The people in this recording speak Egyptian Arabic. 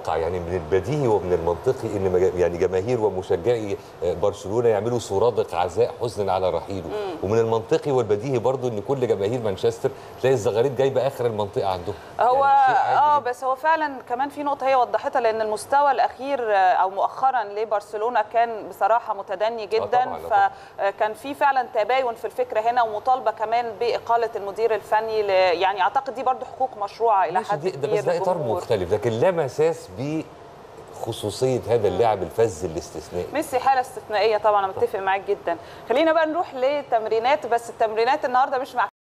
المتوقع يعني من البديهي ومن المنطقي ان مج- يعني جماهير ومشجعي آه، برشلونه يعملوا سرادق عزاء حزنا على رحيله ومن المنطقي والبديهي برضو ان كل جماهير مانشستر تلاقي الزغاريد جايبه اخر المنطقه عندهم هو يعني شيء عادي اه جداً. بس هو فعلا كمان في نقطه هي وضحتها لان المستوى الاخير آه، او مؤخرا لبرشلونه كان بصراحه متدني جدا طبعاً، آه طبعاً. فكان في فعلا تباين في الفكره هنا ومطالبه كمان باقاله المدير الفني ل- يعني اعتقد دي برضو حقوق مشروعه الى ماشي حد دي- ده كبير بس ده اطار للجمهور. مختلف لكن لا مساس بخصوصيه هذا اللاعب الفذ الاستثنائي ميسي حاله استثنائيه طبعا انا متفق معاك جدا خلينا بقى نروح لتمرينات بس التمرينات النهارده مش مع